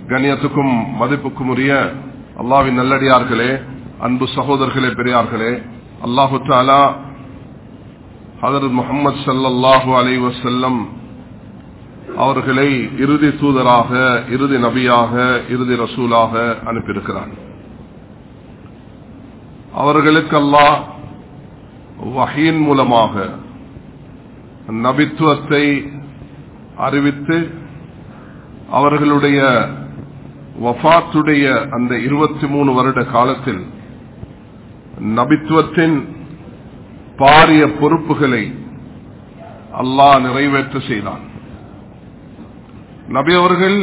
கண்ணியத்துக்கும் மதிப்புக்கும் உரிய அல்லாவின் நல்லடியார்களே அன்பு சகோதரர்களே பெரியார்களே அல்லாஹு தாலா ஹதரத் முகமது சல்லாஹூ அலை வசல்லம் அவர்களை இறுதி தூதராக இறுதி நபியாக இறுதி ரசூலாக அனுப்பியிருக்கிறான் அவர்களுக்கு அல்லாஹ் வகையின் மூலமாக நபித்துவத்தை அறிவித்து அவர்களுடைய வஃத்துடைய அந்த இருபத்தி மூணு வருட காலத்தில் நபித்துவத்தின் பாரிய பொறுப்புகளை அல்லாஹ் நிறைவேற்ற செய்தான் நபி அவர்கள்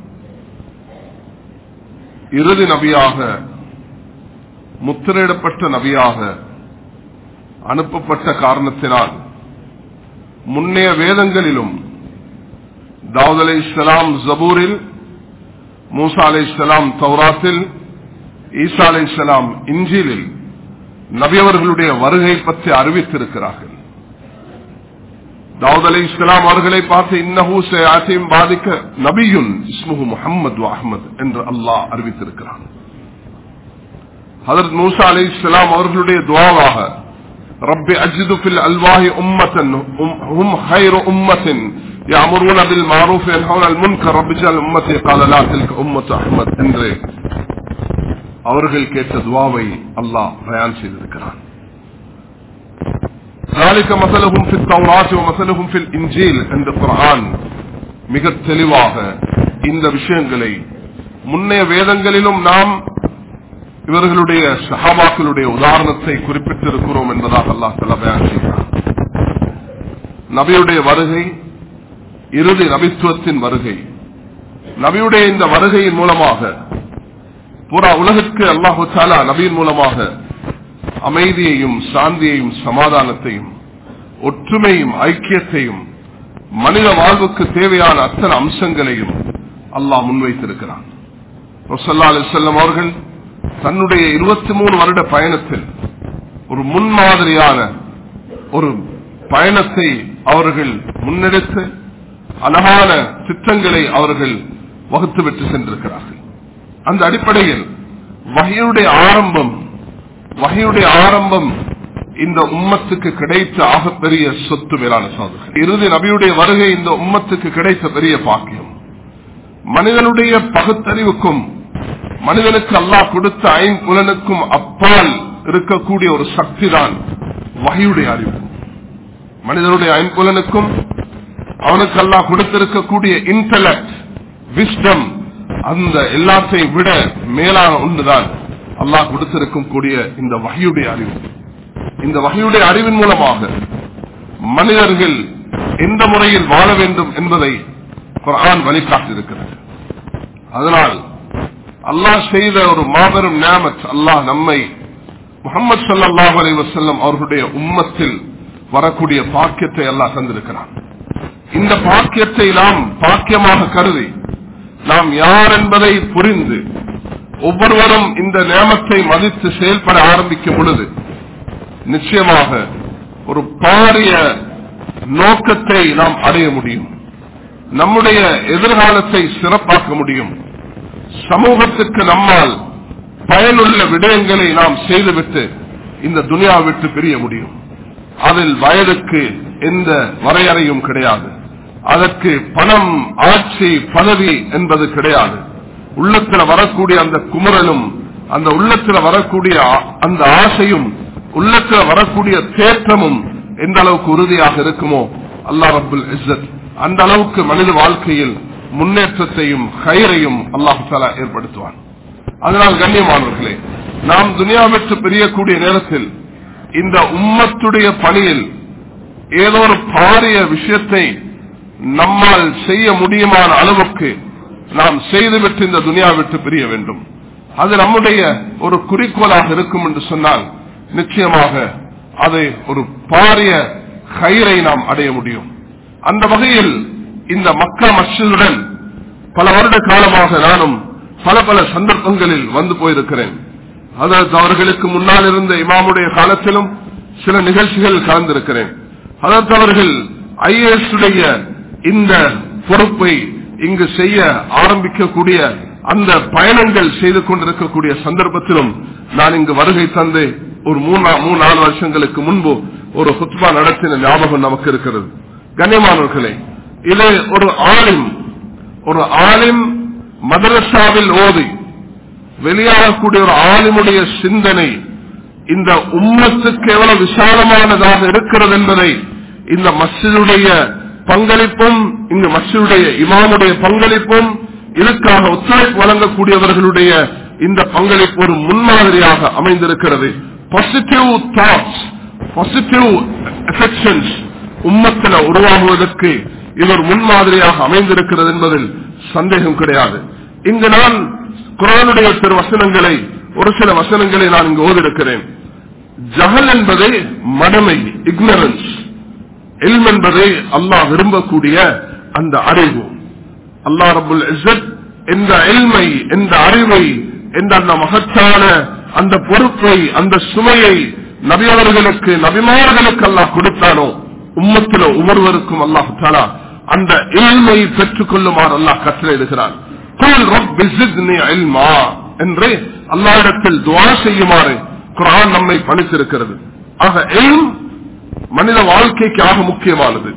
இறுதி நபியாக முத்திரையிடப்பட்ட நபியாக அனுப்பப்பட்ட காரணத்தினால் முன்னைய வேதங்களிலும் தாவூத் அலை இஸ்லாம் ஜபூரில் மூசா அலை இஸ்லாம் தௌராத்தில் ஈசா அலை இஸ்லாம் இஞ்சிலில் நபியவர்களுடைய வருகை பற்றி அறிவித்திருக்கிறார்கள் தாவூத் அலி இஸ்லாம் அவர்களை பார்த்து இன்னஹூ ஆசையும் பாதிக்க நபியுன் இஸ்முஹு முகமது அஹமது என்று அல்லாஹ் அறிவித்திருக்கிறான் ஹதரத் மூசா அலி இஸ்லாம் அவர்களுடைய துவாவாக ரப்பி அஜிது ஃபில் அல்வாஹி உம்மத்தன் ஹும் ஹைரு உம்மத்தின் يأمرون بالمعروف وينهون عن المنكر رب اجعل امتي قال لا تلك امة احمد என்று அவர்கள் கேட்ட துவாவை அல்லாஹ் பயான் செய்திருக்கிறான் ذلك مثلهم في التوراة ومثلهم في الانجيل என்ற குர்ஆன் மிக தெளிவாக இந்த விஷயங்களை முன்னைய வேதங்களிலும் நாம் இவர்களுடைய சஹாபாக்களுடைய உதாரணத்தை குறிப்பிட்டிருக்கிறோம் என்பதாக அல்லாஹ் தலா பயான் செய்கிறார் நபியுடைய வருகை இறுதி நபித்துவத்தின் வருகை நபியுடைய இந்த வருகையின் மூலமாக புறா உலகிற்கு அல்லாஹு சாலா நபியின் மூலமாக அமைதியையும் சாந்தியையும் சமாதானத்தையும் ஒற்றுமையும் ஐக்கியத்தையும் மனித வாழ்வுக்கு தேவையான அத்தனை அம்சங்களையும் அல்லாஹ் முன்வைத்திருக்கிறான் செல்லம் அவர்கள் தன்னுடைய இருபத்தி மூணு வருட பயணத்தில் ஒரு முன்மாதிரியான ஒரு பயணத்தை அவர்கள் முன்னெடுத்து அழகான திட்டங்களை அவர்கள் வகுத்து விட்டு சென்றிருக்கிறார்கள் அந்த அடிப்படையில் வகையுடைய ஆரம்பம் வகையுடைய ஆரம்பம் இந்த உம்மத்துக்கு கிடைத்த ஆகப்பெரிய சொத்து மேலான சாதனை இறுதி நபியுடைய வருகை இந்த உம்மத்துக்கு கிடைத்த பெரிய பாக்கியம் மனிதனுடைய பகுத்தறிவுக்கும் மனிதனுக்கு அல்லாஹ் கொடுத்த ஐம்புலனுக்கும் அப்பால் இருக்கக்கூடிய ஒரு சக்தி தான் வகையுடைய அறிவு மனிதனுடைய ஐம்புலனுக்கும் அவனுக்கு அல்லாஹ் கொடுத்திருக்கக்கூடிய இன்டலக்ட் விஸ்டம் அந்த எல்லாத்தையும் விட மேலான ஒன்றுதான் அல்லாஹ் கொடுத்திருக்கும் கூடிய இந்த வகையுடைய அறிவு இந்த வகையுடைய அறிவின் மூலமாக மனிதர்கள் எந்த முறையில் வாழ வேண்டும் என்பதை குரான் வழிகாட்டிருக்கிறது அதனால் அல்லாஹ் செய்த ஒரு மாபெரும் நியாமத் அல்லாஹ் நம்மை முகமது சல்லாஹ் அலி வசல்லம் அவர்களுடைய உம்மத்தில் வரக்கூடிய பாக்கியத்தை அல்லாஹ் தந்திருக்கிறான் இந்த பாக்கியத்தை நாம் பாக்கியமாக கருதி நாம் யார் என்பதை புரிந்து ஒவ்வொருவரும் இந்த நியமத்தை மதித்து செயல்பட ஆரம்பிக்கும் பொழுது நிச்சயமாக ஒரு பாரிய நோக்கத்தை நாம் அடைய முடியும் நம்முடைய எதிர்காலத்தை சிறப்பாக்க முடியும் சமூகத்துக்கு நம்மால் பயனுள்ள விடயங்களை நாம் செய்துவிட்டு இந்த துனியா விட்டு பிரிய முடியும் அதில் வயதுக்கு எந்த வரையறையும் கிடையாது அதற்கு பணம் ஆட்சி பதவி என்பது கிடையாது உள்ளத்தில் வரக்கூடிய அந்த குமுறலும் அந்த உள்ளத்தில் வரக்கூடிய அந்த ஆசையும் உள்ளத்தில் வரக்கூடிய தேற்றமும் எந்த அளவுக்கு உறுதியாக இருக்குமோ அல்லா ரபுல் இஸ்ஸத் அந்த அளவுக்கு மனித வாழ்க்கையில் முன்னேற்றத்தையும் கயிறையும் அல்லாஹு தாலா ஏற்படுத்துவான் அதனால் கண்ணியமானவர்களே நாம் துனியா விட்டு பிரியக்கூடிய நேரத்தில் இந்த உம்மத்துடைய பணியில் ஏதோ ஒரு பாரிய விஷயத்தை நம்மால் செய்ய முடியுமான அளவுக்கு நாம் செய்துவிட்டு இந்த துனியா விட்டு பிரிய வேண்டும் அது நம்முடைய ஒரு குறிக்கோளாக இருக்கும் என்று சொன்னால் நிச்சயமாக அதை ஒரு பாரிய கயிறை நாம் அடைய முடியும் அந்த வகையில் இந்த மக்கா மஸ்ஜிதுடன் பல வருட காலமாக நானும் பல பல சந்தர்ப்பங்களில் வந்து போயிருக்கிறேன் அதாவது அவர்களுக்கு முன்னால் இருந்த இமாமுடைய காலத்திலும் சில நிகழ்ச்சிகள் கலந்திருக்கிறேன் அதாவது அவர்கள் ஐஏஎஸ் உடைய இந்த பொறுப்பை இங்கு செய்ய ஆரம்பிக்கக்கூடிய அந்த பயணங்கள் செய்து கொண்டிருக்கக்கூடிய சந்தர்ப்பத்திலும் நான் இங்கு வருகை தந்து ஒரு மூணு மூணு நாலு வருஷங்களுக்கு முன்பு ஒரு ஹுத்பா நடத்தின ஞாபகம் நமக்கு இருக்கிறது கண்ணியமானவர்களே இது ஒரு ஆலிம் ஒரு ஆலிம் மதரசாவில் ஓதி வெளியாகக்கூடிய ஒரு ஆலிமுடைய சிந்தனை இந்த உம்மத்துக்கு எவ்வளவு விசாலமானதாக இருக்கிறது என்பதை இந்த மஸ்ஜிதுடைய பங்களிப்பும் இந்த மஸ்ஜிதுடைய இமாமுடைய பங்களிப்பும் இதற்காக ஒத்துழைப்பு வழங்கக்கூடியவர்களுடைய இந்த பங்களிப்பு ஒரு முன்மாதிரியாக அமைந்திருக்கிறது பாசிட்டிவ் தாட்ஸ் பாசிட்டிவ் எஃபெக்ஷன்ஸ் உம்மத்தில் உருவாகுவதற்கு இது ஒரு முன்மாதிரியாக அமைந்திருக்கிறது என்பதில் சந்தேகம் கிடையாது இங்கு நான் குரானுடைய சில வசனங்களை ஒரு சில வசனங்களை நான் இங்கு ஓதிருக்கிறேன் ஜஹல் என்பது மடமை இக்னரன்ஸ் எல்ம் என்பதை அல்லாஹ் விரும்பக்கூடிய அந்த அறிவு அல்லா ரபுல் இஸ்ஸத் என்ற எல்மை என்ற அறிவை என்ற அந்த மகத்தான அந்த பொறுப்பை அந்த சுமையை நபியவர்களுக்கு நபிமார்களுக்கு அல்லாஹ் கொடுத்தானோ உம்மத்தில் ஒவ்வொருவருக்கும் அல்லாஹு தாலா அந்த இல்மை பெற்றுக் கொள்ளுமாறு அல்லாஹ் கட்டளையிடுகிறான் என்று அல்லாஹிடத்தில் துவா செய்யுமாறு குரான் நம்மை பணித்திருக்கிறது ஆக எல்ம் மனித வாழ்க்கைக்கு ஆக முக்கியமானது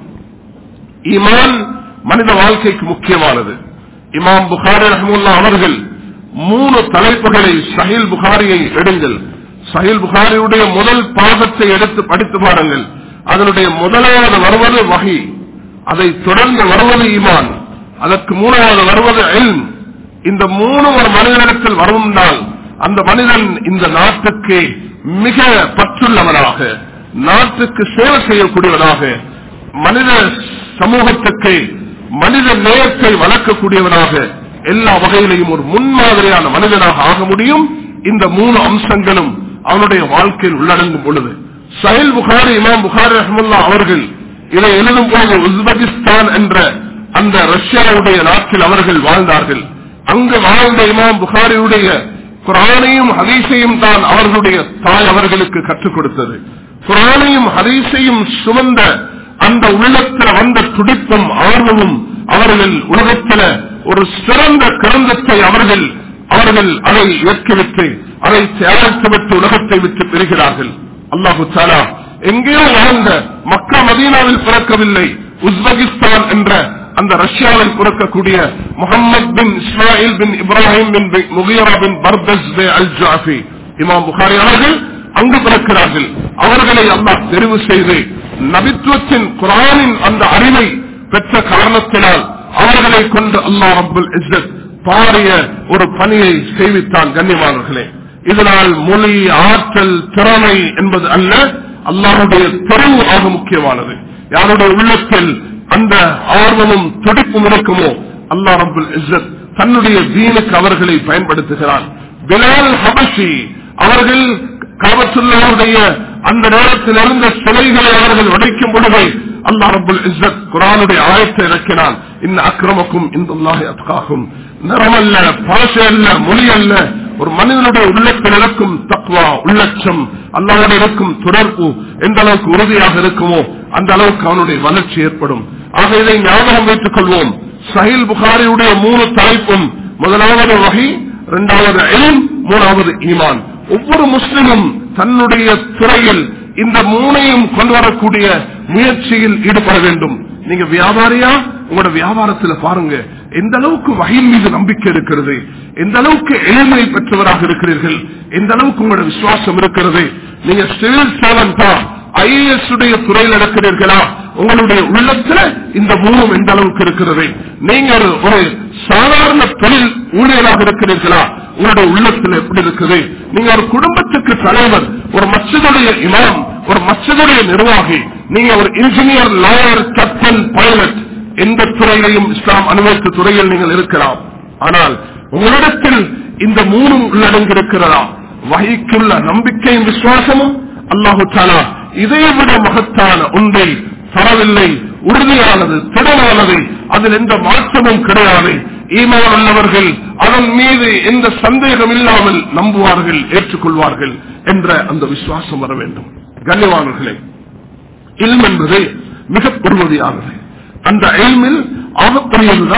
ஈமான் மனித வாழ்க்கைக்கு முக்கியமானது இமாம் புகாரி ரஹமுல்லா அவர்கள் மூணு தலைப்புகளை சஹில் புகாரியை எடுங்கள் சஹில் புகாரியுடைய முதல் பாகத்தை எடுத்து படித்து பாருங்கள் அதனுடைய முதலாவது வருவது வகை அதை தொடர்ந்து வருவது ஈமான் அதற்கு மூணாவது வருவது எல்ம் இந்த மூணு ஒரு மனிதனிடத்தில் வரும்னால் அந்த மனிதன் இந்த நாட்டுக்கு மிக பற்றுள்ளவனாக நாட்டுக்கு சேவை செய்யக்கூடியவனாக மனித சமூகத்துக்கு மனித நேயத்தை வளர்க்கக்கூடியவனாக எல்லா வகையிலையும் ஒரு முன்மாதிரியான மனிதனாக ஆக முடியும் இந்த மூணு அம்சங்களும் அவனுடைய வாழ்க்கையில் உள்ளடங்கும் பொழுது சஹில் புகாரி இமாம் புகாரி ரஹமுல்லா அவர்கள் இதை எழுதும் பொழுது உஸ்பெகிஸ்தான் என்ற அந்த ரஷ்யாவுடைய நாட்டில் அவர்கள் வாழ்ந்தார்கள் அங்கு வாழ்ந்த இமாம் புகாரியுடைய குரானையும் ஹதீஸையும் தான் அவர்களுடைய தாய் அவர்களுக்கு கற்றுக் கொடுத்தது குரானையும் ஹதீஸையும் சுமந்த அந்த உள்ளத்தில் வந்த துடிப்பும் ஆர்வமும் அவர்கள் உலகத்தில் ஒரு சிறந்த கிரந்தத்தை அவர்கள் அவர்கள் அதை ஏற்றுவிட்டு அதை தயாரித்துவிட்டு உலகத்தை விட்டு பெறுகிறார்கள் அல்லாஹு சாலா எங்கேயோ வாழ்ந்த மக்கா மதீனாவில் பிறக்கவில்லை உஸ்பெகிஸ்தான் என்ற அந்த ரஷ்யாவில் பிறக்கக்கூடிய முகமது பின் இஸ்மாயில் பின் இப்ராஹிம் பின் முகியரா பின் பர்தஸ் பே அல் ஜாஃபி இமாம் புகாரி அவர்கள் அங்கு பிறக்கிறார்கள் அவர்களை அல்லாஹ் தெரிவு செய்து நபித்துவத்தின் குரானின் அந்த அறிவை பெற்ற காரணத்தினால் அவர்களை கொண்டு அல்லாஹ் அப்துல் இஸ்ஸத் பாரிய ஒரு பணியை செய்வித்தான் கண்ணியமானவர்களே இதனால் மொழி ஆற்றல் திறமை என்பது அல்ல அல்லாஹுடைய தெருவு ஆக முக்கியமானது யாருடைய உள்ளத்தில் அந்த ஆர்வமும் துடிப்பும் இருக்குமோ அல்லாஹ் ரபுல் இஸ்ஸத் தன்னுடைய தீனுக்கு அவர்களை பயன்படுத்துகிறான் பிலால் ஹபஷி அவர்கள் காபத்துள்ளாவுடைய அந்த நேரத்தில் இருந்த சிலைகளை அவர்கள் உடைக்கும் பொழுது அல்லா ரபுல் இஸ்ஸத் குரானுடைய ஆயத்தை இறக்கினான் இந்த அக்கிரமக்கும் இந்த அத்காகும் நிறமல்ல பாஷை அல்ல மொழி அல்ல ஒரு மனிதனுடைய உள்ளத்தில் இருக்கும் தக்வா உள்ளட்சம் அல்லாவோட இருக்கும் தொடர்பு எந்த அளவுக்கு உறுதியாக இருக்குமோ அந்த அளவுக்கு அவனுடைய வளர்ச்சி ஏற்படும் ஆக இதை ஞாபகம் வைத்துக் கொள்வோம் சஹில் புகாரியுடைய மூணு தலைப்பும் முதலாவது வகை இரண்டாவது எலும் மூணாவது ஈமான் ஒவ்வொரு முஸ்லிமும் தன்னுடைய துறையில் இந்த மூணையும் கொண்டு வரக்கூடிய முயற்சியில் ஈடுபட வேண்டும் நீங்க வியாபாரியா உங்களோட வியாபாரத்தில் பாருங்க எந்த அளவுக்கு வகையின் மீது நம்பிக்கை இருக்கிறது எந்த அளவுக்கு எளிமை பெற்றவராக இருக்கிறீர்கள் எந்த அளவுக்கு உங்களோட விசுவாசம் இருக்கிறது நீங்க சிவில் சேவன்டா ஐஏஎஸ் உடைய துறையில் நடக்கிறீர்களா உங்களுடைய உள்ளத்துல இந்த மூணும் எந்த அளவுக்கு இருக்கிறது நீங்க ஒரு- ஒரு சாதாரண தொழில் ஊழியராக இருக்கிறீர்களா உங்களுடைய உள்ளத்தில் எப்படி இருக்குது நீங்க ஒரு குடும்பத்துக்கு தலைவர் ஒரு மச்சதுடைய இமாம் ஒரு மச்சதுடைய நிர்வாகி நீங்க ஒரு இன்ஜினியர் லாயர் கேப்டன் பைலட் எந்த துறையிலையும் இஸ்லாம் அனுமதித்த துறையில் நீங்கள் இருக்கலாம் ஆனால் உங்களிடத்தில் இந்த மூணும் உள்ளடங்கி இருக்கிறதா வகைக்குள்ள நம்பிக்கையும் விசுவாசமும் அல்லாஹு தாலா இதைவிட மகத்தான ஒன்றை தரவில்லை உறுதியானது திடமானது அதில் எந்த மாற்றமும் கிடையாது ஈமான் உள்ளவர்கள் அதன் மீது எந்த சந்தேகம் இல்லாமல் நம்புவார்கள் ஏற்றுக்கொள்வார்கள் என்ற அந்த விசுவாசம் வர வேண்டும் கண்ணியவானர்களே இல்ம் என்பது மிக பொறுமதியானது அந்த எல்மில் ஆகப்பெரியதுதான்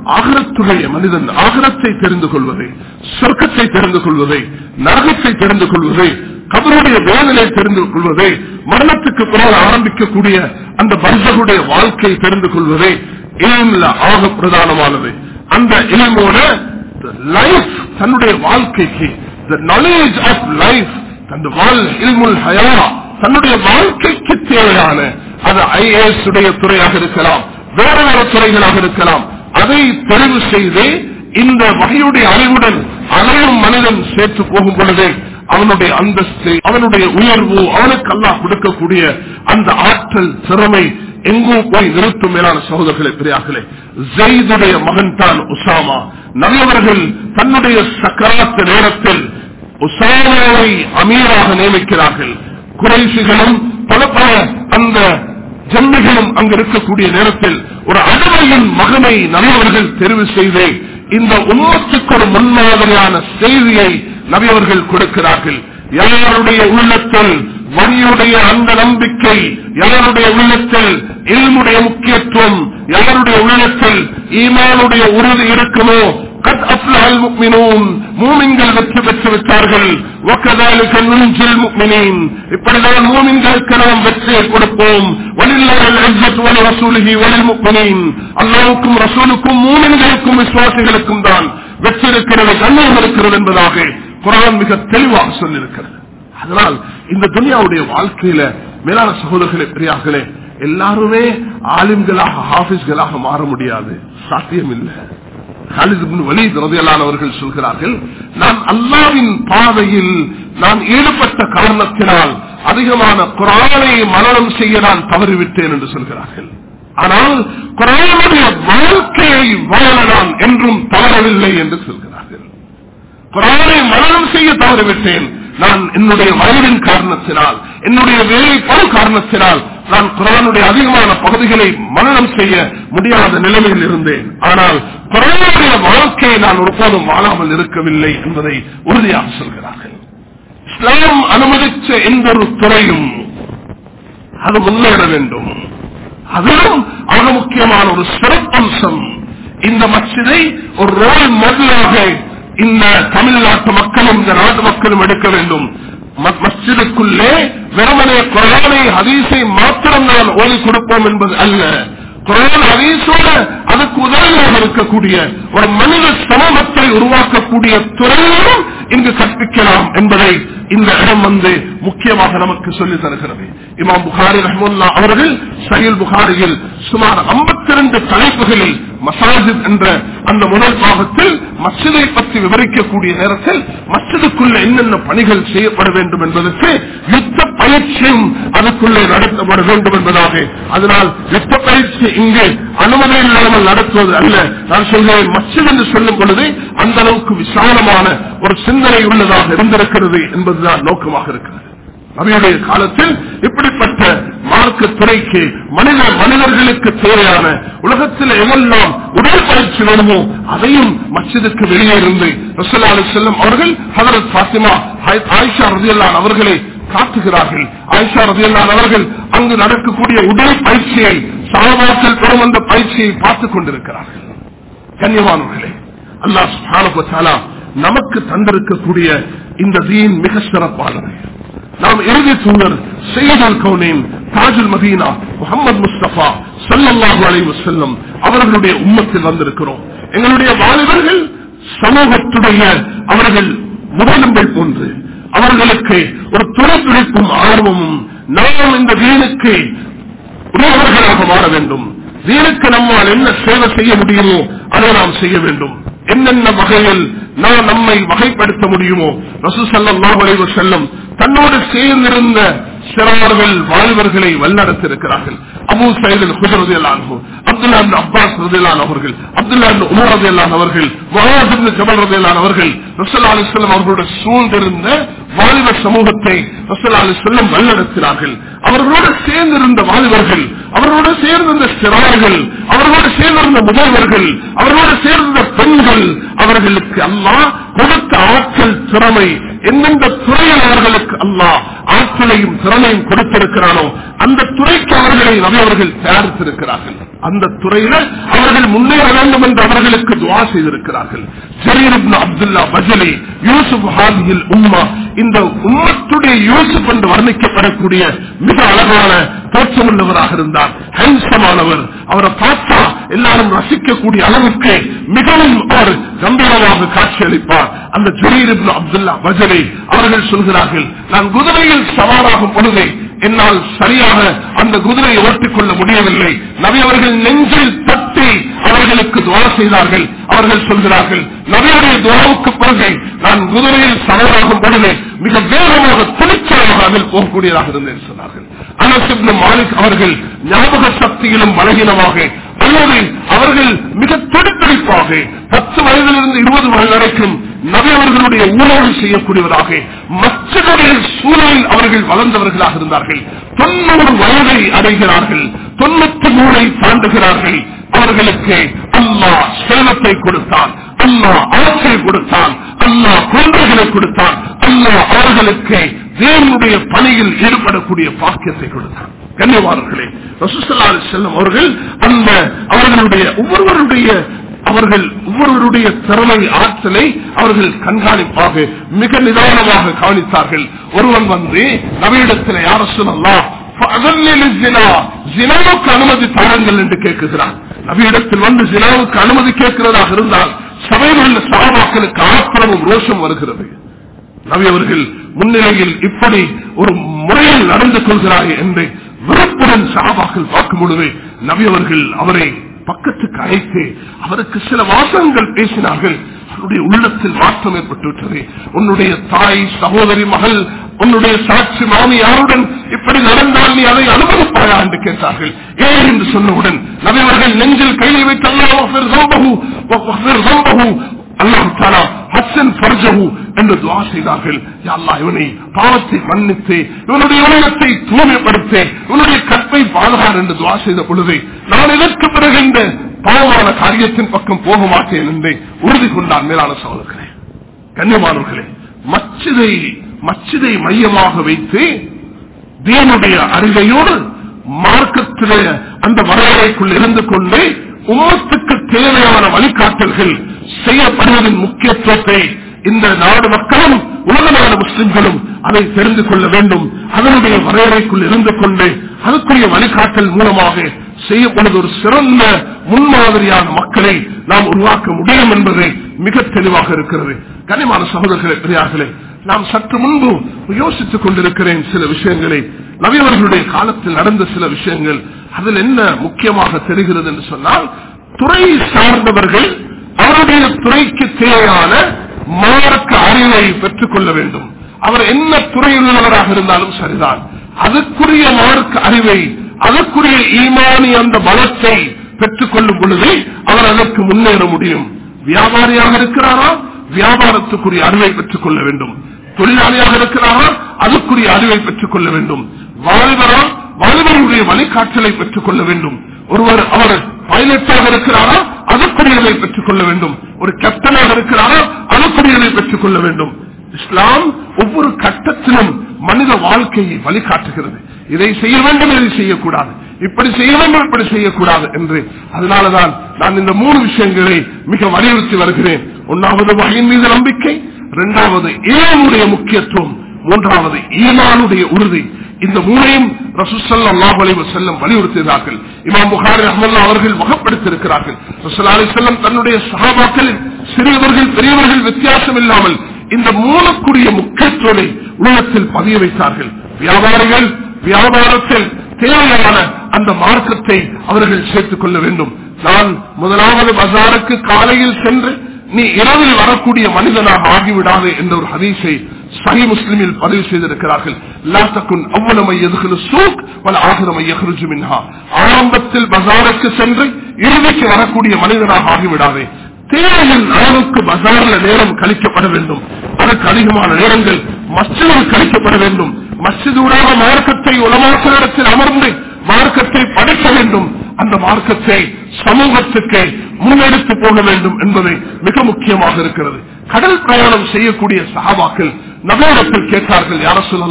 ஆகரத்துடைய மனிதன் ஆகரத்தை தெரிந்து கொள்வதை சொர்க்கத்தை தெரிந்து கொள்வதை நரகத்தை தெரிந்து கொள்வதை கபருடைய வேதனை தெரிந்து கொள்வதை மரணத்துக்கு பிறகு ஆரம்பிக்கக்கூடிய அந்த பர்சகுடைய வாழ்க்கை தெரிந்து கொள்வதை இல்ம்ல ஆக பிரதானமானது அந்த இல்மோட லைஃப் தன்னுடைய வாழ்க்கைக்கு the knowledge of life தன் வாழ் இல்முல் ஹயா தன்னுடைய வாழ்க்கைக்கு தேவையான அது ஐஏஎஸ் உடைய துறையாக இருக்கலாம் வேற வேற துறைகளாக இருக்கலாம் அதை தெரிவு செய்து இந்த வகையுடைய அறிவுடன் அனைவரும் மனிதன் சேர்த்து போகும் பொழுது அவனுடைய அந்தஸ்து அவனுடைய உயர்வு அவனுக்கு அல்லாஹ் கொடுக்கக்கூடிய அந்த ஆற்றல் திறமை எங்கோ போய் நிறுத்தும் மேலான சகோதரர்களே பிரியார்களே ஜெயிதுடைய மகன் தான் உசாமா நல்லவர்கள் தன்னுடைய சக்கராத்து நேரத்தில் உசாமாவை அமீராக நியமிக்கிறார்கள் குறைசிகளும் பல பல அந்த ஜன்மைகளும் அங்கு இருக்கக்கூடிய நேரத்தில் ஒரு அடவையின் மகனை நல்லவர்கள் தெரிவு செய்து இந்த உண்மத்துக்கு ஒரு முன்மாதிரியான செய்தியை நபியவர்கள் கொடுக்கிறார்கள் யாருடைய உள்ளத்தில் வழியுடைய அந்த நம்பிக்கை யாருடைய உள்ளத்தில் இல்முடைய முக்கியத்துவம் யாருடைய உள்ளத்தில் ஈமானுடைய உறுதி இருக்குமோ قد أفلح المؤمنون மூமின்கள் வெற்றி பெற்று விட்டார்கள் وكذلك ننجي المؤمنين இப்படிதான் மூமின்களுக்கு நாம் வெற்றியை கொடுப்போம் ولله العزة ولرسوله وللمؤمنين அல்லாஹ்வுக்கும் ரசூலுக்கும் மூமின்களுக்கும் விசுவாசிகளுக்கும் தான் வெற்றி இருக்கிறது கண்ணியம் இருக்கிறது என்பதாக குரான் மிக தெளிவாக சொல்லியிருக்கிறது அதனால் இந்த துனியாவுடைய வாழ்க்கையில மேலான சகோதரர்களே பெரியார்களே எல்லாருமே ஆலிம்களாக ஹாபிஸ்களாக மாற முடியாது சாத்தியம் இல்லை அவர்கள் சொல்கிறார்கள் நான் அல்லாவின் பாதையில் நான் ஈடுபட்ட காரணத்தினால் அதிகமான குரானை மரணம் செய்ய நான் தவறிவிட்டேன் என்று சொல்கிறார்கள் ஆனால் குரானுடைய வாழ்க்கையை வாழ நான் என்றும் தவறவில்லை என்று சொல்கிறார்கள் குரானை மரணம் செய்ய தவறிவிட்டேன் நான் என்னுடைய வயதின் காரணத்தினால் என்னுடைய வேலைப்பாடு காரணத்தினால் நான் குரானுடைய அதிகமான பகுதிகளை மரணம் செய்ய முடியாத நிலைமையில் இருந்தேன் ஆனால் குரானுடைய வாழ்க்கையை நான் ஒருபோதும் வாழாமல் இருக்கவில்லை என்பதை உறுதியாக சொல்கிறார்கள் இஸ்லாம் அனுமதிச்ச எந்த ஒரு துறையும் அது முன்னேற வேண்டும் அதிலும் ஆக முக்கியமான ஒரு சிறப்பம்சம் இந்த மசிதை ஒரு ரோல் மாடலாக இந்த தமிழ்நாட்டு மக்களும் இந்த நாட்டு மக்களும் எடுக்க வேண்டும் மஸ்ஜிதுக்குள்ளே வெறுமனே குரானை ஹதீஸை மாத்திரம் நான் ஓதி கொடுப்போம் என்பது அல்ல குரான் ஹதீஸோட அதுக்கு உதவியாக இருக்கக்கூடிய ஒரு மனித சமூகத்தை உருவாக்கக்கூடிய துறையிலும் இங்கு கற்பிக்கலாம் என்பதை இந்த இடம் வந்து முக்கியமாக நமக்கு சொல்லி தருகிறது இமாம் புகாரி ரஹமுல்லா அவர்கள் சயில் புகாரியில் சுமார் 52 தலைப்புகளில் மசாஜித் என்ற அந்த முதல் பாகத்தில் மஸ்ஜிதை பற்றி விவரிக்கக்கூடிய நேரத்தில் மஸ்ஜிதுக்குள்ள என்னென்ன பணிகள் செய்யப்பட வேண்டும் என்பதற்கு யுத்த பயிற்சியும் அதுக்குள்ளே நடத்தப்பட வேண்டும் என்பதாக அதனால் யுத்த பயிற்சி இங்கு அனுமதி இல்லாமல் நடத்துவது அல்ல நான் சொல்கிறேன் மஸ்ஜித் என்று சொல்லும் பொழுது அந்த அளவுக்கு விசாலமான ஒரு சிந்தனை உள்ளதாக இருந்திருக்கிறது என்பதுதான் நோக்கமாக இருக்கிறது நபியுடைய காலத்தில் இப்படிப்பட்ட மார்க்க துறைக்கு மனித மனிதர்களுக்கு தேவையான உலகத்தில் எவெல்லாம் உடற்பயிற்சி வேணுமோ அதையும் மஸ்ஜிதுக்கு வெளியே இருந்து ரசல்லா அலி செல்லம் அவர்கள் ஹதரத் பாத்திமா ஆயிஷா ரதியல்லான் அவர்களை காட்டுகிறார்கள் ஆயிஷா ரதியல்லான் அவர்கள் அங்கு நடக்கக்கூடிய உடல் பயிற்சியை சாபாக்கள் பெறும் அந்த பயிற்சியை பார்த்துக் கொண்டிருக்கிறார்கள் கண்ணியமானவர்களே அல்லாஹ் சுப்ஹானஹு வ தஆலா நமக்கு தந்திருக்கக்கூடிய இந்த தீன் மிக சிறப்பானது நாம் இறுதி தூதர் செய்தல் கவுனின் தாஜுல் மதீனா முகமது முஸ்தபா சல்லல்லாஹு அலைஹி வஸல்லம் அவர்களுடைய உம்மத்தில் வந்திருக்கிறோம் எங்களுடைய வாலிபர்கள் சமூகத்துடைய அவர்கள் முதலம்பை போன்று அவர்களுக்கு ஒரு துணைப்பிடிப்பும் ஆர்வமும் நாம் இந்த தீனுக்கு உரியவர்களாக மாற வேண்டும் தீனுக்கு நம்மால் என்ன சேவை செய்ய முடியுமோ அதை நாம் செய்ய வேண்டும் என்னென்ன வகையில் நாம் நம்மை வகைப்படுத்த முடியுமோ ரசூ சல்லாஹ் அலைவர் செல்லம் தன்னோடு சேர்ந்திருந்த சிறார்கள் வாலிபர்களை வல்லடத்திருக்கிறார்கள் அபு சைதில் ஹுசரதியலான் அப்துல்லா அப்பாஸ் ரதியலான் அவர்கள் அப்துல்லா உமர் ரதியலான் அவர்கள் மொஹாத் ஜபல் ரதியலான் அவர்கள் ரசல்லா அலிஸ்லாம் அவர்களுடைய சூழ்ந்திருந்த வாலிப சமூகத்தை ரசல்லா அலிஸ்லாம் வல்லடத்தினார்கள் அவர்களோடு சேர்ந்திருந்த வாலிபர்கள் அவர்களோடு சேர்ந்திருந்த சிறார்கள் அவர்களோடு சேர்ந்திருந்த முதல்வர்கள் அவர்களோடு சேர்ந்த பெண்கள் அவர்களுக்கு அல்லாஹ் கொடுத்த ஆற்றல் திறமை எந்தெந்த துறையில் அவர்களுக்கு அல்லாஹ் ஆற்றலையும் திறனையும் கொடுத்திருக்கிறானோ அந்த துறைக்கு அவர்களை நபி அவர்கள் தயாரித்திருக்கிறார்கள் அந்த துறையில அவர்கள் முன்னேற வேண்டும் என்று அவர்களுக்கு துவா செய்திருக்கிறார்கள் ஜரீர் இப்னு அப்துல்லா பஜலி யூசுப் ஹாதியில் உம்மா இந்த உம்மத்துடைய யூசுப் என்று வர்ணிக்கப்படக்கூடிய மிக அழகான தோற்றமுள்ளவராக இருந்தார் ஹேண்ட்ஸமானவர் அவரை பார்த்தா எல்லாரும் ரசிக்கக்கூடிய அளவுக்கு மிகவும் அவர் கம்பீரமாக காட்சியளிப்பார் அந்த ஜரீர் இப்னு அப்துல்லா பஜலி அவர்கள் சொல்கிறார்கள் நான் குதிரையில் சவாராகும் பொழுது என்னால் சரியாக அந்த குதிரையை ஓட்டிக் கொள்ள முடியவில்லை நபி அவர்கள் நெஞ்சில் தட்டி அவர்களுக்கு துவா செய்தார்கள் அவர்கள் சொல்கிறார்கள் நபியுடைய துவாவுக்கு பிறகு நான் குதிரையில் சவாராகும் பொழுது மிக வேகமாக துணிச்சலாக அதில் போகக்கூடியதாக இருந்தேன் சொன்னார்கள் அனசிப்ன மாலிக் அவர்கள் ஞாபக சக்தியிலும் பலகீனமாக அல்லது அவர்கள் மிக துடிப்பிடிப்பாக பத்து வயதிலிருந்து இருபது வயது வரைக்கும் நபி அவர்களுடைய உணவு செய்யக்கூடியவராக மற்றவருடைய சூழலில் அவர்கள் வளர்ந்தவர்களாக இருந்தார்கள் தொண்ணூறு வயதை அடைகிறார்கள் தொண்ணூத்தி மூணை தாண்டுகிறார்கள் அவர்களுக்கு அல்லாஹ் செல்வத்தை கொடுத்தான் அல்லாஹ் ஆட்சியை கொடுத்தான் அல்லாஹ் குழந்தைகளை கொடுத்தான் அல்லாஹ் அவர்களுக்கு தேவனுடைய பணியில் ஈடுபடக்கூடிய பாக்கியத்தை கொடுத்தான் கண்ணியவாளர்களே ரசூசல்லாஹு செல்லம் அவர்கள் அந்த அவர்களுடைய ஒவ்வொருவருடைய அவர்கள் ஒவ்வொருவருடைய திறமை ஆற்றலை அவர்கள் கண்காணிப்பாக மிக நிதானமாக கவனித்தார்கள் ஒருவன் வந்து நவீனத்தில் யார சொல்லலாம் ஜினாவுக்கு அனுமதி தாருங்கள் என்று கேட்கிறான் நவீனத்தில் வந்து ஜினாவுக்கு அனுமதி கேட்கிறதாக இருந்தால் சபையில் உள்ள சாபாக்களுக்கு ஆத்திரமும் ரோஷம் வருகிறது நபி அவர்கள் முன்னிலையில் இப்படி ஒரு முறையில் நடந்து கொள்கிறார்கள் என்று வெறுப்புடன் சாபாக்கள் பார்க்கும் பொழுது நபி அவர்கள் அவரை பக்கத்துக்கு அழைத்து அவருக்கு சில வாசகங்கள் பேசினார்கள் அவருடைய உள்ளத்தில் மாற்றம் ஏற்பட்டு விட்டது உன்னுடைய தாய் சகோதரி மகள் உன்னுடைய சாட்சி மாமி யாருடன் இப்படி நடந்தால் நீ அதை அனுமதிப்பாயா என்று கேட்டார்கள் ஏன் என்று சொன்னவுடன் நபிவர்கள் நெஞ்சில் கையை வைத்து அல்லாஹ் தாலா ஹசன் பர்ஜகு என்று துவா செய்தார்கள் யா அல்லாஹ் இவனை பாவத்தை மன்னித்து இவனுடைய உள்ளத்தை தூய்மைப்படுத்தி இவனுடைய கற்பை பாதுகார் என்று துவா செய்த பொழுது நான் இதற்கு பிறகு இந்த பாவமான காரியத்தின் பக்கம் போக மாட்டேன் என்று உறுதி கொண்டார் மேலான சோதர்களே கண்ணியமானவர்களே மச்சிதை மச்சிதை மையமாக வைத்து தேவனுடைய அறிவையோடு மார்க்கத்திலே அந்த வரலாறைக்குள் இருந்து கொண்டு உமத்துக்கு தேவையான வழிகாட்டல்கள் செய்யப்படுவதன் முக்கியத்துவத்தை இந்த நாடு மக்களும் உலக நாடு முஸ்லிம்களும் அதை தெரிந்து கொள்ள வேண்டும் அதனுடைய வரையறைக்குள் இருந்து கொண்டு அதுக்குரிய வழிகாட்டல் மூலமாக செய்யப்படுவது ஒரு சிறந்த முன்மாதிரியான மக்களை நாம் உருவாக்க முடியும் என்பது மிக தெளிவாக இருக்கிறது கனிமான சகோதரர்களே பெரியார்களே நாம் சற்று முன்பு யோசித்துக் கொண்டிருக்கிறேன் சில விஷயங்களை நவியவர்களுடைய காலத்தில் நடந்த சில விஷயங்கள் அதில் என்ன முக்கியமாக தெரிகிறது என்று சொன்னால் துறை சார்ந்தவர்கள் அவருடைய துறைக்கு தேவையான மார்க்க அறிவை பெற்றுக் கொள்ள வேண்டும் அவர் என்ன துறையில் உள்ளவராக இருந்தாலும் சரிதான் அதுக்குரிய மார்க்க அறிவை அதற்குரிய ஈமானி அந்த பலத்தை பெற்றுக் கொள்ளும் பொழுது அவர் அதற்கு முன்னேற முடியும் வியாபாரியாக இருக்கிறாரா வியாபாரத்துக்குரிய அறிவை பெற்றுக் கொள்ள வேண்டும் தொழிலாளியாக இருக்கிறாரா அதுக்குரிய அறிவை பெற்றுக் கொள்ள வேண்டும் வாலிபரா வாலிபருடைய வழிகாட்டலை பெற்றுக் கொள்ள வேண்டும் ஒருவர் அவர் பைலட்டாக இருக்கிறாரா அதுக்குரியதை பெற்றுக் கொள்ள வேண்டும் ஒரு கேப்டனாக இருக்கிறாரா அதுக்குரியதை பெற்றுக் கொள்ள வேண்டும் இஸ்லாம் ஒவ்வொரு கட்டத்திலும் மனித வாழ்க்கையை வழிகாட்டுகிறது இதை செய்ய வேண்டும் இதை செய்யக்கூடாது இப்படி செய்ய வேண்டும் இப்படி செய்யக்கூடாது என்று அதனாலதான் நான் இந்த மூணு விஷயங்களை மிக வலியுறுத்தி வருகிறேன் ஒன்னாவது வகையின் மீது நம்பிக்கை இரண்டாவது ஏனுடைய முக்கியத்துவம் மூன்றாவது ஈமானுடைய உறுதி இந்த மூணையும் ரசூசல்லாஹ் அலைவ செல்லம் வலியுறுத்தினார்கள் இமாம் புகாரி அஹமல்லா அவர்கள் வகப்படுத்திருக்கிறார்கள் ரசூல்லா அலி செல்லம் தன்னுடைய சகாபாக்களில் சிறியவர்கள் பெரியவர்கள் வித்தியாசம் இல்லாமல் இந்த மூலக்குரிய முக்கியத்துவத்தை உள்ளத்தில் பதிய வைத்தார்கள் வியாபாரிகள் வியாபாரத்தில் தேவையான அந்த மார்க்கத்தை அவர்கள் சேர்த்துக் கொள்ள வேண்டும் நான் முதலாவது பஜாருக்கு காலையில் சென்று நீ இரவில் வரக்கூடிய மனிதனாக ஆகிவிடாது என்ற ஒரு ஹதீஸை சஹி முஸ்லிமில் பதிவு செய்திருக்கிறார்கள் அவ்வளமை எதுகிற சூக் பல ஆகிரமை எஹ்ருஜு மின்ஹா ஆரம்பத்தில் பஜாருக்கு சென்று இறுதிக்கு வரக்கூடிய மனிதனாக ஆகிவிடாதே தேவையின் அளவுக்கு பஜார்ல நேரம் கழிக்கப்பட வேண்டும் அதற்கு அதிகமான நேரங்கள் மஸ்ஜிதில் கழிக்கப்பட வேண்டும் மஸ்ஜிதூடாக மார்க்கத்தை உலமாக்களிடத்தில் அமர்ந்து மார்க்கத்தை படிக்க வேண்டும் அந்த மார்க்கத்தை சமூகத்துக்கு முன்னெடுத்து போக வேண்டும் என்பது மிக முக்கியமாக இருக்கிறது கடல் பிரயாணம் செய்யக்கூடிய சகாபாக்கள் நகரத்தில் கேட்டார்கள் யார சொல்லலாம்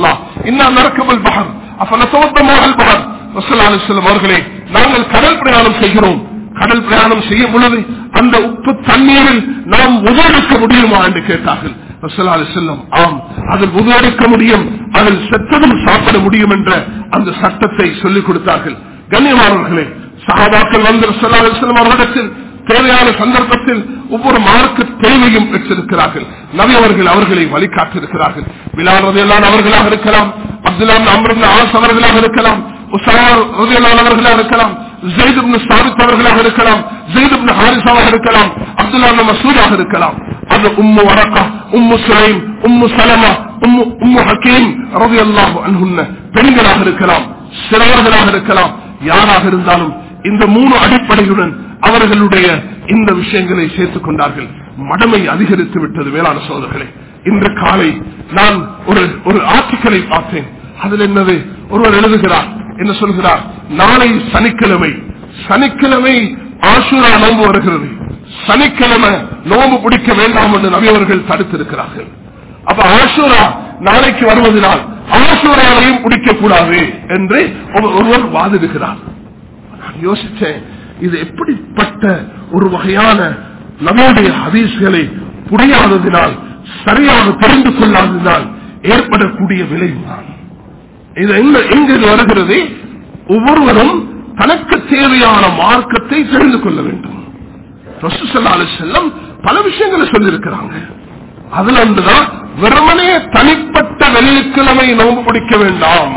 இன்னும் நடக்கமல் பகர் அப்ப நசவத்தமாக பகர் செல்லும் அவர்களே நாங்கள் கடல் பிரயாணம் செய்கிறோம் கடல் பிரயாணம் செய்யும் பொழுது அந்த உப்பு தண்ணீரில் நாம் உதவெடுக்க முடியுமா என்று கேட்டார்கள் ரசூலுல்லாஹி அலைஹி வஸல்லம், ஆம் அதில் உதவெடுக்க முடியும் அதில் செத்ததும் சாப்பிட முடியும் என்ற அந்த சட்டத்தை சொல்லிக் கொடுத்தார்கள் கண்ணியமானவர்களே சஹாபாக்கள் வந்து ரசூலுல்லாஹி அலைஹி வஸல்லம் அவர்களிடத்தில் தேவையான சந்தர்ப்பத்தில் ஒவ்வொரு மார்க்க தேவையும் பெற்றிருக்கிறார்கள் நபி அவர்கள் அவர்களை வழிகாட்டிருக்கிறார்கள் பிலால் ரதியல்லான் அவர்களாக இருக்கலாம் அப்துல்லா அம்ருல்லா ஆஸ் அவர்களாக இருக்கலாம் உசார் ரதியல்லான் அவர்களாக இருக்கலாம் ஜெயித் இப்னு சாபித் அவர்களாக இருக்கலாம் ஜெயித் இப்னு ஹாரிசாவாக இருக்கலாம் அப்துல்லா இப்னு மசூதாக இருக்கலாம் அது உம்மு வரக்கா உம்மு சுலைம் உம்மு சலமா உம்மு உம்மு ஹக்கீம் ரதியல்லாஹு அன்ஹுன்ன பெண்களாக இருக்கலாம் சிறார்களாக இருக்கலாம் யாராக இருந்தாலும் இந்த மூணு அடிப்படையுடன் அவர்களுடைய இந்த விஷயங்களை சேர்த்துக் கொண்டார்கள் மடமை அதிகரித்து விட்டது வேளாண் சோதர்களே இன்று காலை நான் ஒரு ஒரு ஆர்டிக்கலை பார்த்தேன் அதில் என்னது ஒருவர் எழுதுகிறார் என்ன சொல்கிறார் நாளை சனிக்கிழமை சனிக்கிழமை ஆசூரா நோன்பு வருகிறது சனிக்கிழமை நோன்பு பிடிக்க வேண்டாம் என்று நபியவர்கள் தடுத்திருக்கிறார்கள் அப்ப ஆசூரா நாளைக்கு வருவதனால் ஆசூராவையும் பிடிக்க கூடாது என்று ஒரு- ஒருவர் வாதிடுகிறார் நான் யோசிச்சேன் இது எப்படிப்பட்ட ஒரு வகையான நம்முடைய ஹதீஸ்களை புரியாததினால் சரியாக தெரிந்து கொள்ளாததினால் ஏற்படக்கூடிய விளைவுதான் இது எங்க எங்க இது வருகிறது ஒவ்வொருவரும் தனக்கு தேவையான மார்க்கத்தை தெரிந்து கொள்ள வேண்டும் ரசூலுல்லாஹி அலைஹி வஸல்லம் பல விஷயங்களை சொல்லியிருக்கிறாங்க அதுல இருந்துதான் வெறுமனே தனிப்பட்ட வெள்ளிக்கிழமை நோன்பு பிடிக்க வேண்டாம்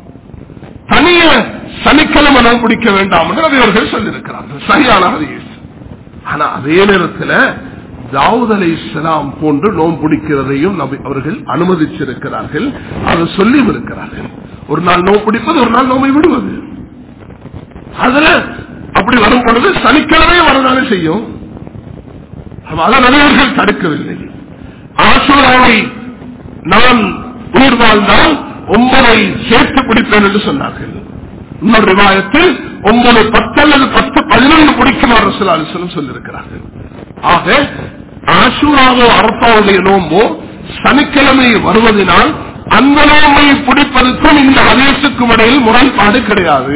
தனிய சனிக்கிழமை நோன்பு பிடிக்க வேண்டாம் என்று நபியவர்கள் சொல்லியிருக்கிறார்கள் சரியான ஹதீஸ் ஆனா அதே நேரத்தில் தாவூத் அலை இஸ்லாம் போன்று நோன்பு பிடிக்கிறதையும் நபி அவர்கள் அனுமதிச்சிருக்கிறார்கள் அதை சொல்லி இருக்கிறார்கள் ஒரு நாள் நோன்பு பிடிப்பது ஒரு நாள் நோம்பை விடுவது அதுல அப்படி வரும் பொழுது சனிக்கிழமை வரதானே செய்யும் அதை நபியவர்கள் தடுக்கவில்லை ஆசூராவை நான் உயிர் வாழ்ந்தால் ஒன்பதை சேர்த்து பிடிப்பேன் என்று சொன்னார்கள் இன்னொரு விவாயத்தில் ஒன்பது பத்து அல்லது பத்து பதினொன்று பிடிக்குமாறு சிலாலிசனம் சொல்லியிருக்கிறார்கள் ஆக ஆசூராவோ அரப்பாவுடைய நோம்போ சனிக்கிழமை வருவதனால் அந்த நோம்பை பிடிப்பதற்கும் இந்த அதேசுக்கும் இடையில் முரண்பாடு கிடையாது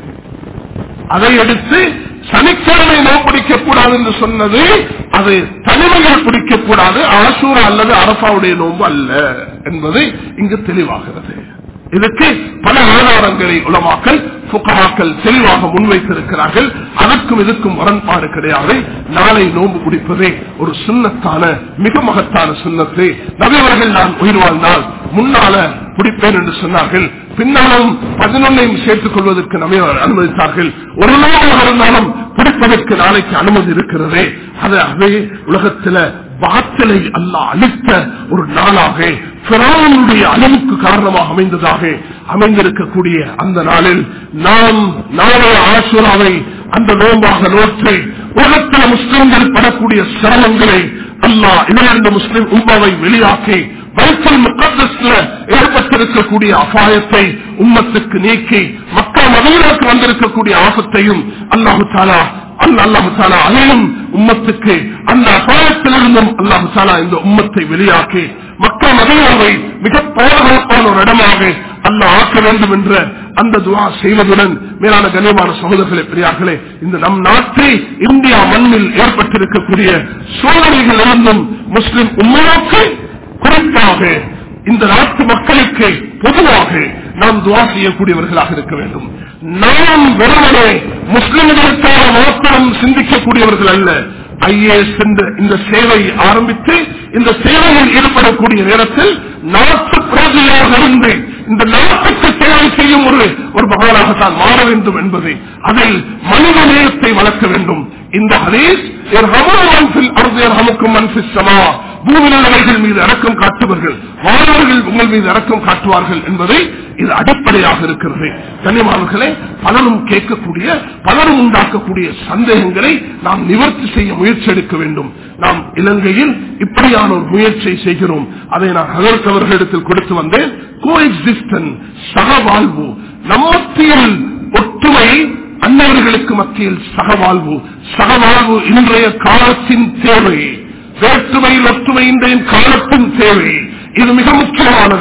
அதை எடுத்து சனிக்கிழமை நோய் பிடிக்கக் கூடாது என்று சொன்னது அது தனிமையில் பிடிக்கக் கூடாது ஆசூரா அல்லது அரபாவுடைய நோன்பு அல்ல என்பது இங்கு தெளிவாகிறது இதுக்கு பல ஆதாரங்களை உலமாக்கல் புகமாக்கள் தெளிவாக முன்வைத்திருக்கிறார்கள் அதற்கும் இதுக்கும் முரண்பாடு கிடையாது நாளை நோன்பு பிடிப்பதே ஒரு சுண்ணத்தான மிக மகத்தான சுண்ணத்தை நபியவர்கள் நான் உயிர் வாழ்ந்தால் முன்னால பிடிப்பேன் என்று சொன்னார்கள் பின்னாலும் பதினொன்னையும் சேர்த்துக் கொள்வதற்கு நம்மை அனுமதித்தார்கள் ஒரு நாளாக இருந்தாலும் பிடிப்பதற்கு நாளைக்கு அனுமதி இருக்கிறதே அது அதே உலகத்துல பாத்தலை அல்ல அளித்த ஒரு நாளாக பிராவனுடைய அழிவுக்கு காரணமாக அமைந்ததாக அமைந்திருக்கக்கூடிய அந்த நாளில் நாம் நாளைய ஆசுராவை அந்த நோம்பாக நோற்று உலகத்தில் முஸ்லிம்கள் படக்கூடிய சிரமங்களை அல்லாஹ் இதிலிருந்து முஸ்லிம் உம்மாவை வெளியாக்கி பைத்தல் முகத்தஸ்ல ஏற்பட்டிருக்கக்கூடிய அபாயத்தை உம்மத்துக்கு நீக்கி மக்கள் மதீனாக்கு வந்திருக்கக்கூடிய ஆபத்தையும் அல்லாஹு தாலா அல்ல அல்லாஹு தாலா அதையும் உம்மத்துக்கு அந்த அபாயத்திலிருந்தும் அல்லாஹு தாலா இந்த உம்மத்தை வெளியாக்கி மக்கள் மதீனாவை மிக பாதுகாப்பான ஒரு இடமாக அல்ல ஆக்க வேண்டும் என்ற அந்த துவா செய்வதுடன் மேலான கண்ணியமான சகோதரர்களே பெரியார்களே இந்த நம் நாட்டை இந்தியா மண்ணில் ஏற்பட்டிருக்கக்கூடிய சூழ்நிலைகள் இருந்தும் முஸ்லிம் உண்மையாக்கு குறிப்பாக இந்த நாட்டு மக்களுக்கு பொதுவாக நாம் துவா செய்யக்கூடியவர்களாக இருக்க வேண்டும் நாம் வெறுமனே முஸ்லிம்களுக்காக மாத்திரம் சிந்திக்கக்கூடியவர்கள் அல்ல ஐஏஎஸ் என்ற இந்த சேவை ஆரம்பித்து இந்த சேவையில் ஈடுபடக்கூடிய நேரத்தில் நாட்டு பிரதியாக இருந்து இந்த நாட்டுக்கு சேவை செய்யும் ஒரு ஒரு மகளாகத்தான் மாற வேண்டும் என்பது அதில் மனித நேயத்தை வளர்க்க வேண்டும் இந்த ஹதீஸ் அறுக்கும் மன்சிசமா பூமியிலுள்ளவர்கள் மீது இறக்கம் காட்டுவர்கள் வாழ்வர்கள் உங்கள் மீது இறக்கம் காட்டுவார்கள் என்பதை இது அடிப்படையாக இருக்கிறது கண்ணியமானவர்களே பலரும் கேட்கக்கூடிய பலரும் உண்டாக்கக்கூடிய சந்தேகங்களை நாம் நிவர்த்தி செய்ய முயற்சி எடுக்க வேண்டும் நாம் இலங்கையில் இப்படியான ஒரு முயற்சியை செய்கிறோம் அதை நான் அதற்கு அவர்களிடத்தில் கொடுத்து வந்தேன் கோ எக்ஸிஸ்டன் சகவாழ்வு நம்மத்தியில் ஒற்றுமை அன்னவர்களுக்கு மத்தியில் சகவாழ்வு சகவாழ்வு இன்றைய காலத்தின் தேவை வேற்றுமையில் ஒற்றுமை இன்றைய காலத்தின் தேவை இது மிக முக்கியமானது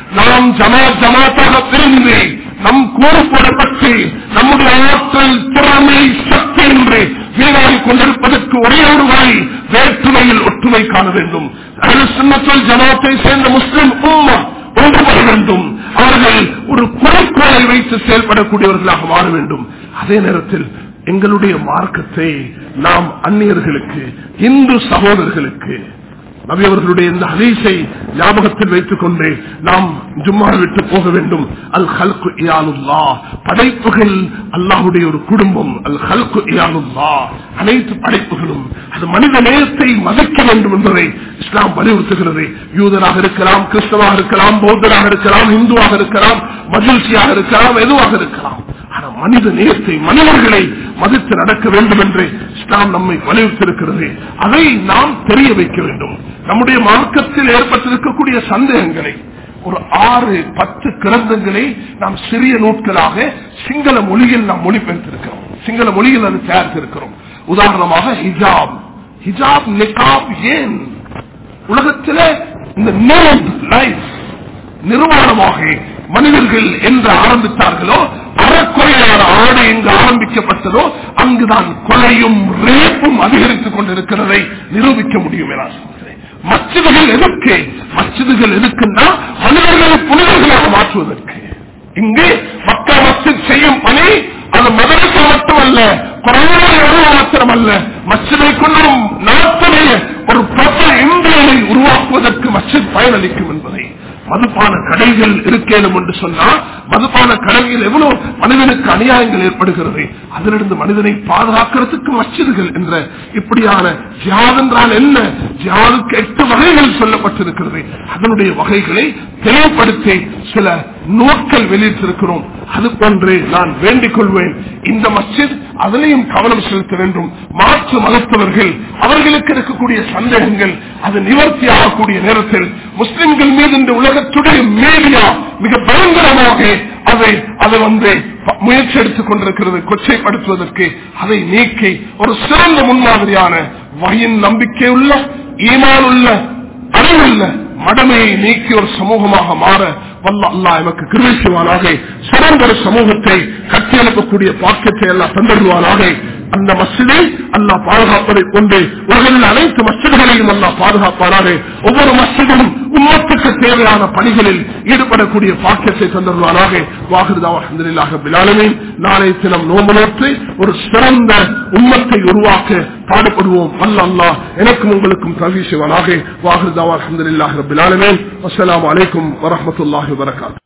நாம் ஜமாத் ஜமாத்தாக பிரிந்து நம் கூறு போடப்பட்டு நம்முடைய ஆற்றல் திறமை சக்தி என்று வீணாகி கொண்டிருப்பதற்கு ஒரே ஒரு வழி வேற்றுமையில் ஒற்றுமை காண வேண்டும் சுண்ணத்தல் ஜமாத்தை சேர்ந்த முஸ்லிம் உம்மா ஒன்றுபட வேண்டும் அவர்கள் ஒரு குறிக்கோளை வைத்து செயல்படக்கூடியவர்களாக மாற வேண்டும் அதே நேரத்தில் எங்களுடைய மார்க்கத்தை நாம் அந்நியர்களுக்கு இந்து சகோதரர்களுக்கு நபி அவர்களுடைய இந்த ஹதீஸை ஞாபகத்தில் வைத்துக் கொண்டு நாம் ஜும்மா விட்டு போக வேண்டும் அல் ஹல்கு இயாலுல்லா படைப்புகள் அல்லாஹுடைய ஒரு குடும்பம் அல் ஹல்கு இயாலுல்லா அனைத்து படைப்புகளும் அது மனித நேயத்தை மதிக்க வேண்டும் என்பதை இஸ்லாம் வலியுறுத்துகிறது யூதராக இருக்கலாம் கிறிஸ்தவாக இருக்கலாம் பௌத்தராக இருக்கலாம் இந்துவாக இருக்கலாம் மகிழ்ச்சியாக இருக்கலாம் எதுவாக இருக்கலாம் ஆனால் மனித நேயத்தை மனிதர்களை மதித்து நடக்க வேண்டும் என்று இஸ்லாம் நம்மை வலியுறுத்திருக்கிறது அதை நாம் தெரிய வைக்க வேண்டும் நம்முடைய மார்க்கத்தில் ஏற்பட்டிருக்கக்கூடிய சந்தேகங்களை ஒரு ஆறு பத்து கிரந்தங்களை நாம் சிறிய நூட்களாக சிங்கள மொழியில் நாம் மொழிபெயர்த்திருக்கிறோம் சிங்கள மொழியில் அது தயாரித்திருக்கிறோம் உதாரணமாக ஹிஜாப் ஹிஜாப் நிகாப் ஏன் உலகத்தில் இந்த லைஃப் நிர்வாணமாக மனிதர்கள் என்று ஆரம்பித்தார்களோ அறக்குறையான ஆடை எங்கு ஆரம்பிக்கப்பட்டதோ அங்குதான் கொலையும் ரேப்பும் அதிகரித்துக் கொண்டிருக்கிறதை நிரூபிக்க முடியும் என சொல்கிறேன் மச்சிதுகள் எதற்கு மச்சிதுகள் எதுக்குன்னா மனிதர்களை புனிதர்களாக மாற்றுவதற்கு இங்கு மக்கள் மசித் செய்யும் பணி அது மதரசு மட்டுமல்ல குறைவான மாத்திரமல்ல மச்சிதை கொண்டும் நாட்டுடைய ஒரு பிரபல இந்தியனை உருவாக்குவதற்கு மச்சித் பயனளிக்கும் என்பதை மதுபான கடைகள் இருக்கேனும் என்று சொன்னால் மதுபான கடைகள் எவ்வளவு மனிதனுக்கு அநியாயங்கள் ஏற்படுகிறது அதிலிருந்து மனிதனை பாதுகாக்கிறதுக்கு மச்சிதுகள் என்ற இப்படியான ஜியாத் என்றால் என்ன ஜியாதுக்கு எட்டு வகைகள் சொல்லப்பட்டிருக்கிறது அதனுடைய வகைகளை தெளிவுபடுத்தி சில நோட்கள் வெளியிட்டிருக்கிறோம் அது போன்று நான் வேண்டிக் கொள்வேன் இந்த மஸ்ஜித் அதிலையும் கவனம் செலுத்த வேண்டும் மாற்று மதத்தவர்கள் அவர்களுக்கு இருக்கக்கூடிய சந்தேகங்கள் அது நிவர்த்தி ஆகக்கூடிய நேரத்தில் முஸ்லிம்கள் மீது இந்த உலகத்துடைய மீடியா மிக பயங்கரமாக அதை அதை வந்து முயற்சி எடுத்துக் கொண்டிருக்கிறது கொச்சைப்படுத்துவதற்கு அதை நீக்கி ஒரு சிறந்த முன்மாதிரியான வகையின் நம்பிக்கையுள்ள ஈமானுள்ள அறிவுள்ள மடமையை நீக்கி ஒரு சமூகமாக மாற வல்ல அல்லா எமக்கு கிருமை செய்வானாக சிறந்த ஒரு சமூகத்தை கட்டியெழுப்பக்கூடிய பாக்கியத்தை எல்லாம் தந்துடுவானாக அந்த மசிதை அல்லா பாதுகாப்பதை கொண்டு உலகில் அனைத்து மசிதர்களையும் அல்லா பாதுகாப்பானாக ஒவ்வொரு மசிதும் உம்மத்துக்கு தேவையான பணிகளில் ஈடுபடக்கூடிய பாக்கியத்தை தந்துடுவானாக வாகிருதாக பிலாலுமே நாளை தினம் நோம்பு நோற்று ஒரு சிறந்த உம்மத்தை உருவாக்க பாடுபடுவோம் அல்ல அல்லா எனக்கும் உங்களுக்கும் தவி செய்வானாக வாகிருதாவா அஹமதுல்லாஹ் பிலாலுமே அஸ்லாம் வலைக்கும் வரமத்துல்லாஹி வரகாத்து